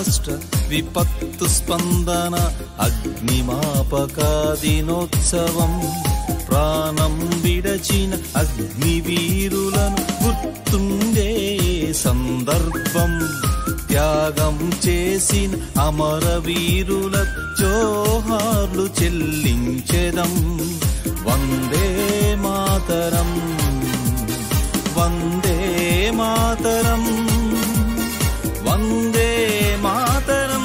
రాష్ట్ర విపత్తు స్పందన అగ్నిమాపక దినోత్సవం ప్రాణం విడచిన అగ్నివీరులను గుర్తుండే సందర్భం త్యాగం చేసిన అమరవీరుల జోహార్లు చెల్లించెదం వందే మాతరం వందే మాతరం వందే మాతరం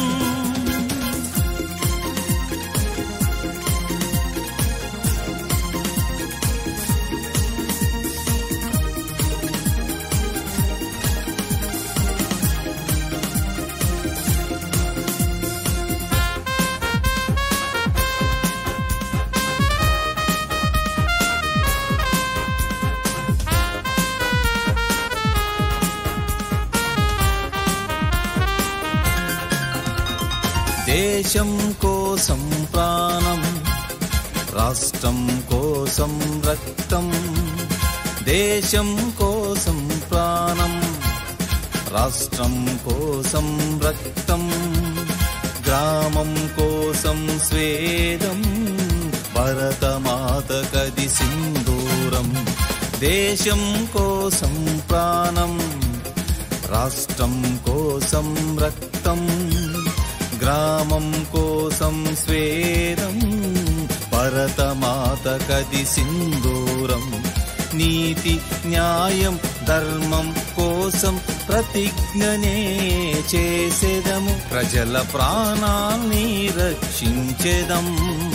దేశం కోసం ప్రాణం రాష్ట్రం కోసం రక్తం దేశం కోసం ప్రాణం రాష్ట్రం కోసం రక్తం గ్రామం కోసం స్వేదం భరతమాత కది సింధూరం దేశం కోసం ప్రాణం రాష్ట్రం కోసం రక్తం గ్రామం కోసం స్వేదం భరతమాత కది సింధూరం నీతి న్యాయం ధర్మం కోసం ప్రతిజ్ఞనే చేసేదము ప్రజల ప్రాణాల్ని రక్షించేదం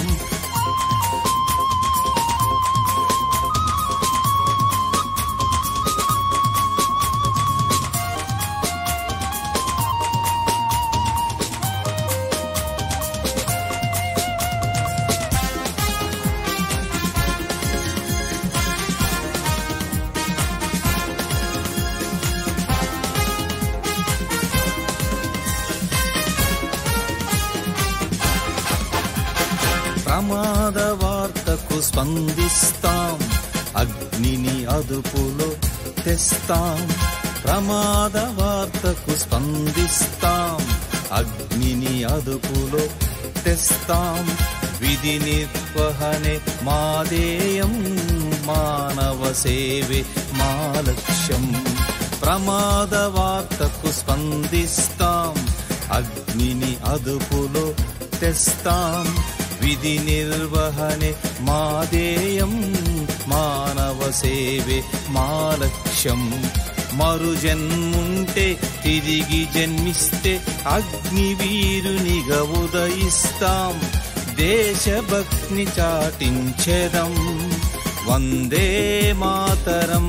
ప్రమాద వార్తకు స్పందిస్తాం అగ్నిని అదుపులో తెస్తాం ప్రమాద వార్తకు స్పందిస్తాం అగ్నిని అదుపులో తెస్తాం విధి నిర్వహణే మాదేయం మానవ సేవే మా లక్ష్యం ప్రమాద వార్తకు స్పందిస్తాం అగ్నిని అదుపులో తెస్తాం విధి నిర్వహణే మాదేయం మానవ సేవే మా లక్ష్యం మరు జన్ముంటే తిరిగి జన్మిస్తే అగ్నివీరునిగా ఉదయిస్తాం దేశభక్తిని చాటించెదం వందే మాతరం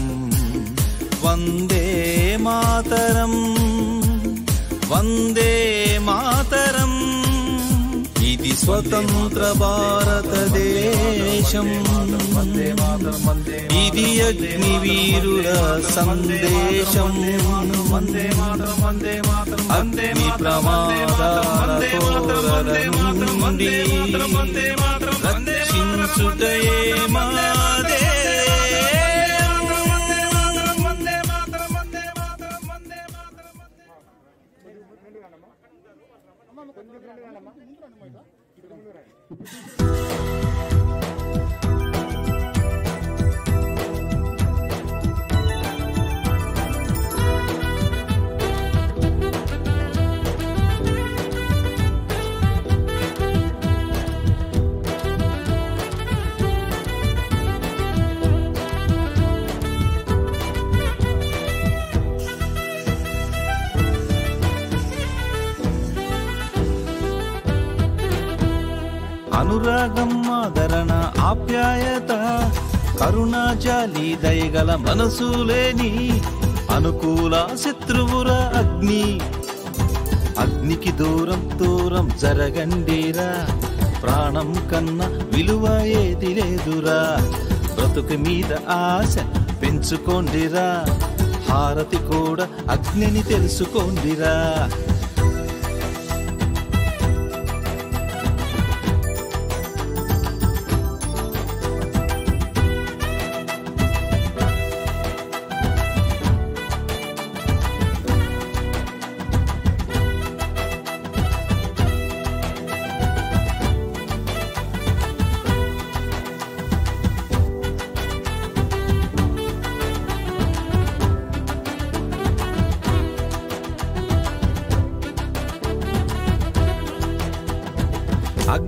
వందే మాతరం వందే మాతరం ఇది స్వతంత్ర భారతదేశం ఇది అగ్నివీరుల సందేశం అగ్ని ప్రమాదాల కోరల నుండి రక్షించుటయే మాదే అనురాగం ఆదరణ ఆప్యాయత కరుణాజాలి దయగల మనసు లేని అనుకూల శత్రువుర అగ్ని అగ్నికి దూరం దూరం జరగండిరా ప్రాణం కన్నా విలువ ఏది లేదురా బ్రతుకు మీద ఆశ పెంచుకోండిరా హారతి కూడా అగ్నిని తెలుసుకోండిరా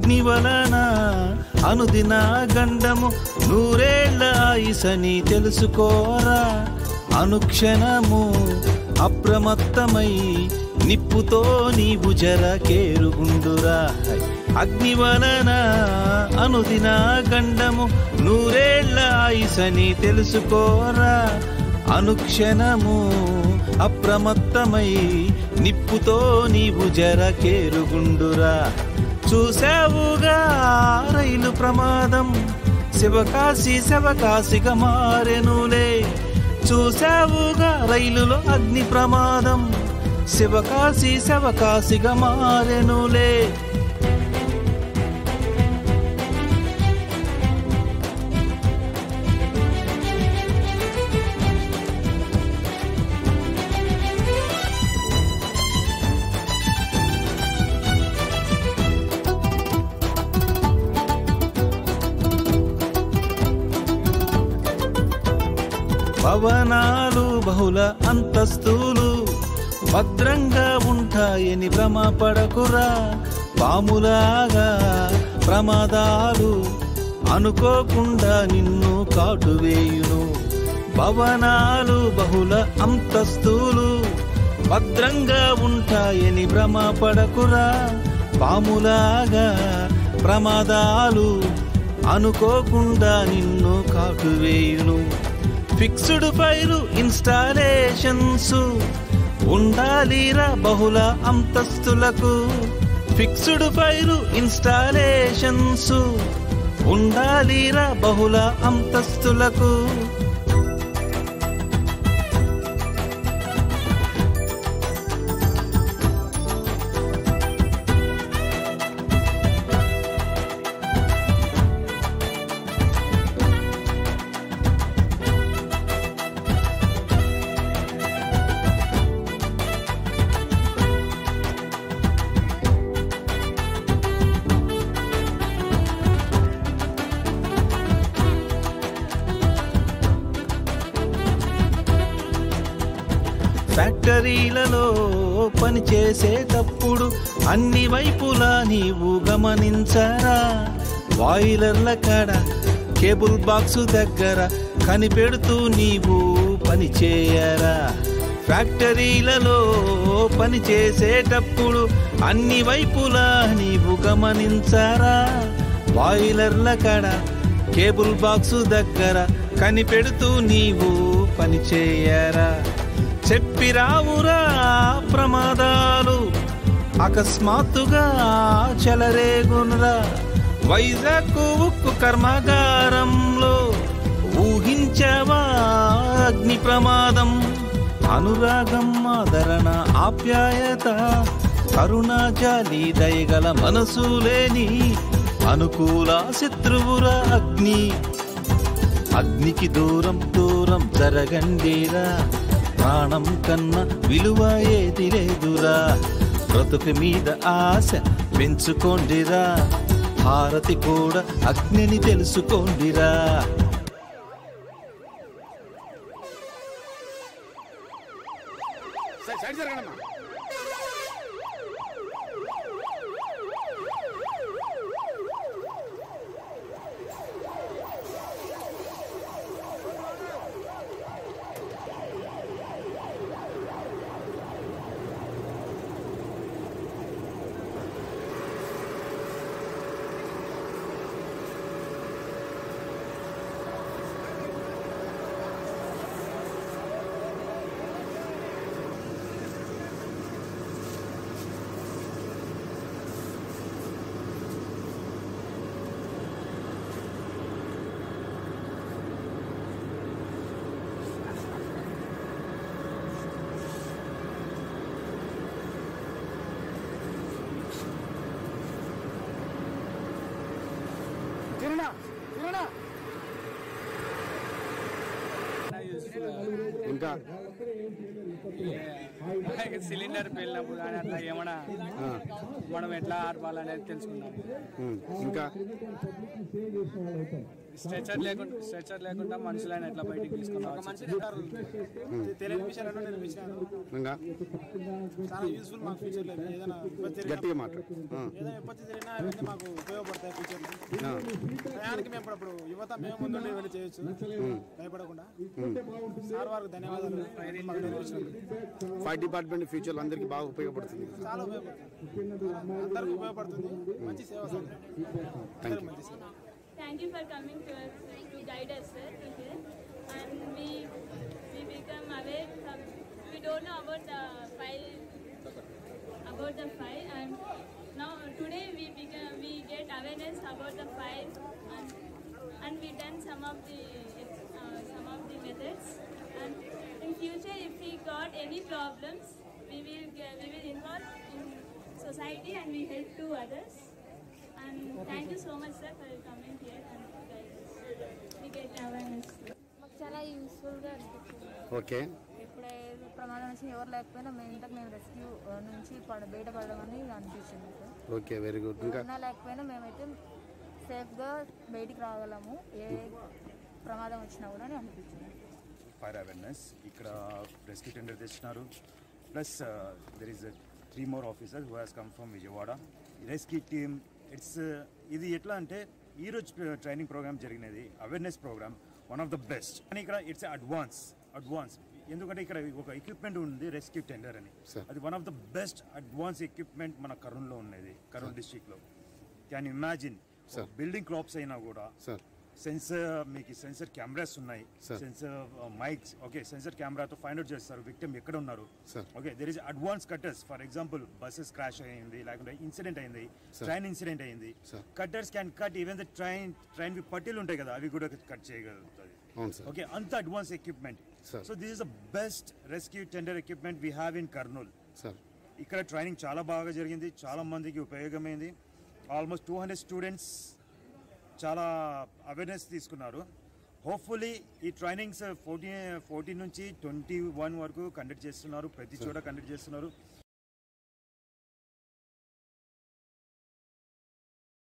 అగ్ని వలన అనుదిన గండము నూరేళ్ల ఆయుసని తెలుసుకోరా అనుక్షణము అప్రమత్తమై నిప్పుతో నీవు జర కేరుగుండురా అగ్ని వలన అనుదిన గండము నూరేళ్ల ఆయుసని తెలుసుకోరా అనుక్షణము అప్రమత్తమై నిప్పుతో నీవు జర కేరుగుండురా చూసావుగా రైలు ప్రమాదం శివకాశి శివకాశిగా మారెనులే చూసావుగా రైలులో అగ్ని ప్రమాదం శివకాశి శివకాశిగా మారెనులే భవనాలు బహుళ అంతస్తులు భద్రంగా ఉంటాయని భ్రమపడకురా పాములాగా ప్రమాదాలు అనుకోకుండా నిన్ను కాటువేయును భవనాలు బహుళ అంతస్తులు భద్రంగా ఉంటాయని భ్రమపడకురా పాములాగా ప్రమాదాలు అనుకోకుండా నిన్ను కాటువేయును ఫిక్స్డ్ ఫైరు ఇన్స్టాలేషన్స్ ఉండాలిరా బహుళ అంతస్తులకు ఫిక్స్డ్ ఫైరు ఇన్స్టాలేషన్స్ ఉండాలిరా బహుళ అంతస్తులకు ఫ్యాక్టరీలలో పనిచేసేటప్పుడు అన్ని వైపులా నీవు గమనించరా బాయిలర్ల కాడ కేబుల్ బాక్సు దగ్గర కనిపెడుతూ నీవు పని చేయరా ఫ్యాక్టరీలలో పని చేసేటప్పుడు అన్ని వైపులా నీవు గమనించరా బాయిలర్ల కాడ కేబుల్ బాక్సు దగ్గర కనిపెడుతూ నీవు పని చేయరా చెప్పిరావురా ప్రమాదాలు అకస్మాత్తుగా చెలరేగునురా వైజాగ్ ఉక్కు కర్మాగారంలో ఊహించవా అగ్ని ప్రమాదం అనురాగం ఆదరణ ఆప్యాయత కరుణ జాలి దయగల మనసు లేని అనుకూల శత్రువురా అగ్ని అగ్నికి దూరం దూరం జరగండిరా ప్రాణం కన్నా విలువ ఏది లేదురా బ్రతుకు మీద ఆశ పెంచుకోండిరా హారతి కూడా అగ్నిని తెలుసుకోండిరా సైడ్ సైడ్ జరగండి తిరనా తిరనా ఇంకా సిలిండర్ వెళ్ళినప్పుడు కానీ అట్లా ఏమైనా మనం ఎట్లా ఆర్పాలనేది తెలుసుకున్నాం ఉమ్, ఇంకా స్ట్రెచర్ లేకుండా స్ట్రెచర్ లేకుండా మనుషులైన ఎట్లా బయటికి తీసుకుని రావచ్చు తెలియని విషయాలను నేర్పించినారు ఇంకా చాలా యూస్ఫుల్ మాకు ఫ్యూచర్లో ఏదైనా ఇబ్బంది జరిగినా గట్టిగా మాట్లాడు ఆ, ఏదైనా ఇబ్బంది జరిగినా అవన్నీ మాకు ఉపయోగపడతాయి ఫ్యూచర్లో ఆ, ప్రయాణానికి మేము ఇప్పుడు యువత మేము ముందు వెళ్ళి చేయొచ్చు భయపడకుండా సార్ వారికి ధన్యవాదాలు మాకు నేర్పించినందుకు ఫైర్ డిపార్ట్మెంట్ ఫ్యూచర్లో అందరికీ బాగా ఉపయోగపడుతుంది చాలా ఉపయోగపడుతుంది అందరికీ ఉపయోగపడుతుంది మంచి సేవ సార్ థ్యాంక్ యూ మంచి సేవ Thank you for coming to us to guide us, sir, to here. And we we become aware. From, we don't know about the file about the file, and now today we become we get awareness about the file, and and we done some of the uh, some of the methods. And in future, if we got any problems, we will get, we will involve in society and we help to others. And thank you so much, sir, for coming here and guide us. We get awareness. మాకు చాలా యూస్ఫుల్గా అనిపించింది okay ఇప్పుడే ప్రమాదం నుంచి ఎవరు లేకపోయినా మేము ఇంతకు మేము రెస్క్యూ నుంచి పడ బయటపడడం అని అనిపించింది సార్ ఓకే వెరీ గుడ్ ఇంకా ఉన్నా లేకపోయినా మేమైతే సేఫ్గా బయటికి రాగలము ఏ ప్రమాదం వచ్చినా కూడా అని అనిపించింది ఫైర్ అవేర్నెస్ ఇక్కడ రెస్క్యూ టెండర్ తెచ్చినారు plus there is three more officer who has come from Vijayawada rescue team it's ఇది ఎట్లా అంటే ఈ రోజు ట్రైనింగ్ ప్రోగ్రామ్ జరిగినది awareness programme one of the best కానీ ఇక్కడ ఇట్స్ అడ్వాన్స్ అడ్వాన్స్ ఎందుకంటే ఇక్కడ ఒక ఎక్విప్మెంట్ ఉంది రెస్క్యూ టెండర్ అని Sir. అది one of the best advance equipment మన కర్నూలులో ఉన్నది కర్నూలు డిస్ట్రిక్ట్లో can imagine Sir. Building collapse అయినా కూడా సార్ సెన్సర్ మీకు సెన్సర్ కెమెరాస్ ఉన్నాయి Sir. Sensor mics okay sensor కెమెరాతో ఫైండ్ అవుట్ చేస్తారు విక్టిమ్ ఎక్కడ ఉన్నారు Sir. Okay there is advance cutters for example buses crash అయింది లేకుంటే ఇన్సిడెంట్ అయింది Sir. ట్రైన్ ఇన్సిడెంట్ అయింది Sir. Cutters can cut even the train train పట్టీలు ఉంటాయి కదా అవి కూడా కట్ చేయగలుగుతుంది అవును సార్ ఓకే అంత advance equipment Sir. So this is the best rescue tender equipment we have in Kurnool sir ఇక్కడ ట్రైనింగ్ చాలా బాగా జరిగింది చాలా మందికి ఉపయోగమైంది ఆల్మోస్ట్ టూ హండ్రెడ్ స్టూడెంట్స్ చాలా అవేర్నెస్ తీసుకున్నారు హోప్ఫుల్లీ ఈ ట్రైనింగ్స్ ఫోర్టీన్ ఫోర్టీన్ నుంచి ట్వంటీ వన్ వరకు కండక్ట్ చేస్తున్నారు ప్రతి చోట కండక్ట్ చేస్తున్నారు